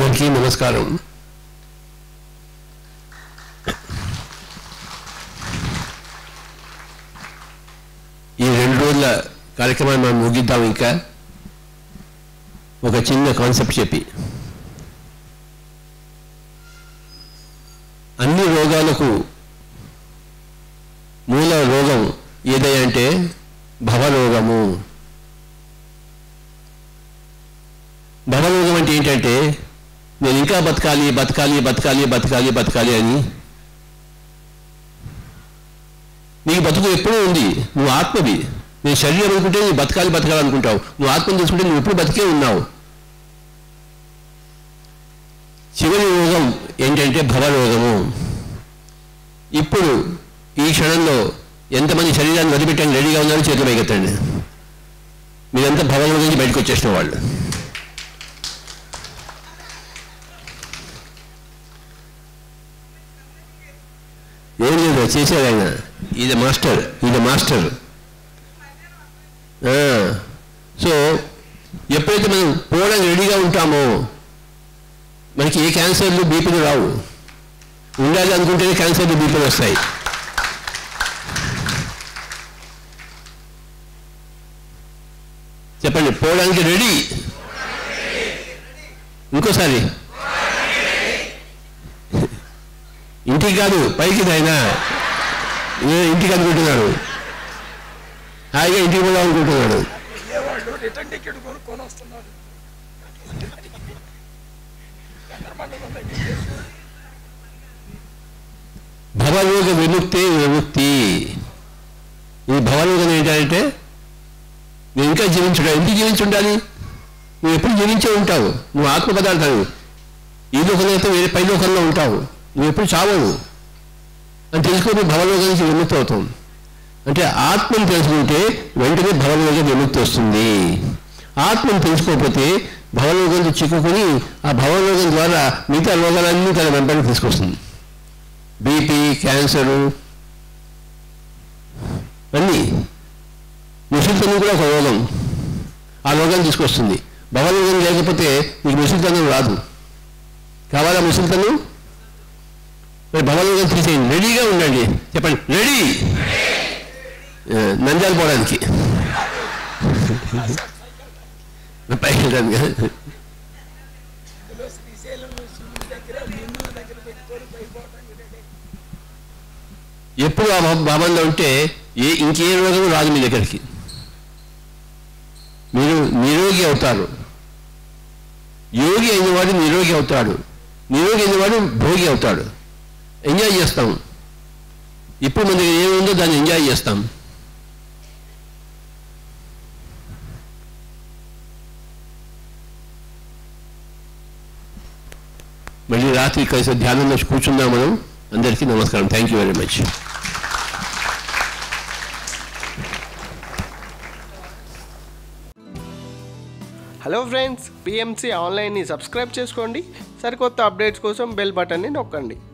అందరికీ నమస్కారం ఈ రెండు రోజుల కార్యక్రమాన్ని మనం ముగిద్దాం ఇంకా ఒక చిన్న కాన్సెప్ట్ చెప్పి అన్ని రోగాలకు మూల రోగం ఏదయ్యా అంటే భవరోగము భవరోగం అంటే ఏంటంటే నేను ఇంకా బతకాలి బతకాలి బతకాలి బతకాలి బతకాలి అని నీకు బతుకు ఎప్పుడూ ఉంది నువ్వు ఆత్మవి నీ శరీరం అనుకుంటే నీ బతకాలి బతకాలి అనుకుంటావు నువ్వు ఆత్మను తీసుకుంటే నువ్వు ఎప్పుడు బతికే ఉన్నావు చివరి రోగం ఏంటంటే భవరోగము ఇప్పుడు ఈ క్షణంలో ఎంతమంది శరీరాన్ని వదిలిపెట్టడానికి రెడీగా ఉన్నారో చేతులు పైకెత్తండి మీరంతా భవరోగం నుంచి బయటకు వచ్చేసిన వాళ్ళు ఏం లేదు చేశారు ఆయన is master is master so ఎప్పుడైతే మనం పోవడానికి రెడీగా ఉంటామో మనకి ఏ క్యాన్సర్లు బీపీలు రావు ఉండాలి అనుకుంటేనే క్యాన్సర్లు బీపీలు వస్తాయి చెప్పండి పోవడానికి రెడీ ఇంకోసారి ఇంటికి కాదు పైకి ఆయన ఇంటికి అనుకుంటున్నాడు హాయిగా ఇంటికి పోదాం అనుకుంటున్నాడు విజయవాడలో రిటర్న్ టికెట్ కొనుక్కొని వస్తున్నాడు భవయోగ విముక్తి విముక్తి ఈ భవయోగం ఏంటంటే నువ్వు ఇంకా జీవించుంటావు ఎందుకు జీవించి ఉండాలి నువ్వు ఎప్పుడు జీవించే ఉంటావు నువ్వు ఆత్మ పదార్థాలు ఈ లోకంలో అయితే వేరే పై లోకంలో ఉంటావు నువ్వు ఎప్పుడు చావవు అని తెలుసుకొని భవలోకం నుంచి విముక్తి అవుతాం అంటే ఆత్మను తెలుసుకుంటే వెంటనే భవలోక విముక్తి వస్తుంది ఆత్మను తెలుసుకోకపోతే భవలోకంతో చిక్కుకొని ఆ భవలోకం ద్వారా మిగతా రోగాలన్నీ తన వెంటనే తీసుకొస్తుంది బీపీ క్యాన్సరు అన్నీ ముసలితనం కూడా ఒక రోగం ఆ రోగాన్ని తీసుకొస్తుంది భవరోగం లేకపోతే నీకు ముసలితనం రాదు కావాలా ముసలితనం మరి భవరోగం తీసేయండి రెడీగా ఉండండి చెప్పండి రెడీ నంద్యాల పోవడానికి పైకి వెళ్ళడానికి ఇందులో శ్రీశైలంలో శివుడి దగ్గర బిందువుల దగ్గర పెట్టుకొని పైపోవడానికి రెడీ ఎప్పుడు ఆ భా- భావంలో ఉంటే ఏ ఇంకే రోగం రాదు మీ దగ్గరికి మీరు నిరోగి అవుతారు యోగి అయినవాడు నిరోగి అవుతాడు నిరోగి అయినవాడు భోగి అవుతాడు ఎంజాయ్ చేస్తాం ఇప్పుడు మన దగ్గర ఏముందో దాన్ని ఎంజాయ్ చేస్తాం మళ్ళీ రాత్రి కలిసి ధ్యానంలో కూర్చుందాం మనం అందరికీ నమస్కారం thank you very much hello friends PMC ఆన్లైన్ని సబ్స్క్రైబ్ చేసుకోండి సరికొత్త అప్డేట్స్ కోసం బెల్ బటన్ని నొక్కండి